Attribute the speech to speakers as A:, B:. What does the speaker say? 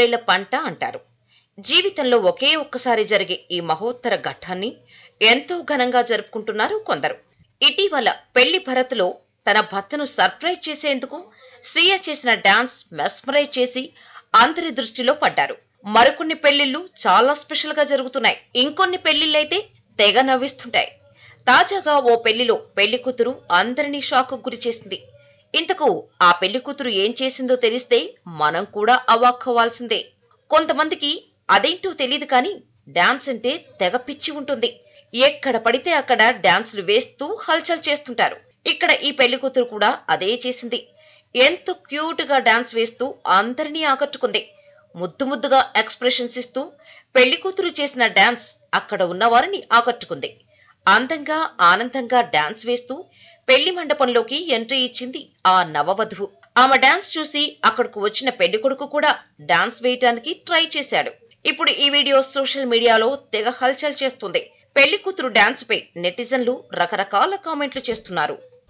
A: నూరేళ్ల పంట అంటారు జీవితంలో ఒకే ఒక్కసారి జరిగే ఈ మహోత్తర ఘట్టాన్ని ఎంతో ఘనంగా జరుపుకుంటున్నారు కొందరు ఇటీవల పెళ్లి భరత్లో తన భర్తను సర్ప్రైజ్ చేసేందుకు శ్రీయ చేసిన డాన్స్ మెస్మరైజ్ చేసి అందరి దృష్టిలో పడ్డారు మరికొన్ని పెళ్లిళ్లు చాలా స్పెషల్ గా జరుగుతున్నాయి ఇంకొన్ని పెళ్లిళ్ళైతే తెగ నవ్విస్తుంటాయి తాజాగా ఓ పెళ్లిలో పెళ్లి కూతురు అందరినీ షాక్ గురి చేసింది ఇంతకు ఆ పెళ్లి కూతురు ఏం చేసిందో తెలిస్తే మనం కూడా అవాక్కవ్వాల్సిందే కొంతమందికి అదేంటో తెలియదు కానీ డాన్స్ అంటే తెగ పిచ్చి ఉంటుంది ఎక్కడ పడితే అక్కడ డాన్సులు వేస్తూ హల్చల్ చేస్తుంటారు ఇక్కడ ఈ పెళ్లి కూతురు కూడా అదే చేసింది ఎంతో క్యూట్ గా డాన్స్ వేస్తూ అందరినీ ఆకట్టుకుంది ముద్దు ముద్దుగా ఎక్స్ప్రెషన్స్ ఇస్తూ పెళ్లి కూతురు చేసిన డాన్స్ అక్కడ ఉన్నవారిని ఆకట్టుకుంది అందంగా ఆనందంగా డాన్స్ వేస్తూ పెళ్లి మండపంలోకి ఎంట్రీ ఇచ్చింది ఆ నవవధువు ఆమె డాన్స్ చూసి అక్కడకు వచ్చిన పెళ్లి కొడుకు కూడా డాన్స్ వేయటానికి ట్రై చేశాడు ఇప్పుడు ఈ వీడియో సోషల్ మీడియాలో తెగ హల్చల్ చేస్తుంది పెళ్లి కూతురు డాన్స్ పై నెటిజన్లు రకరకాల కామెంట్లు చేస్తున్నారు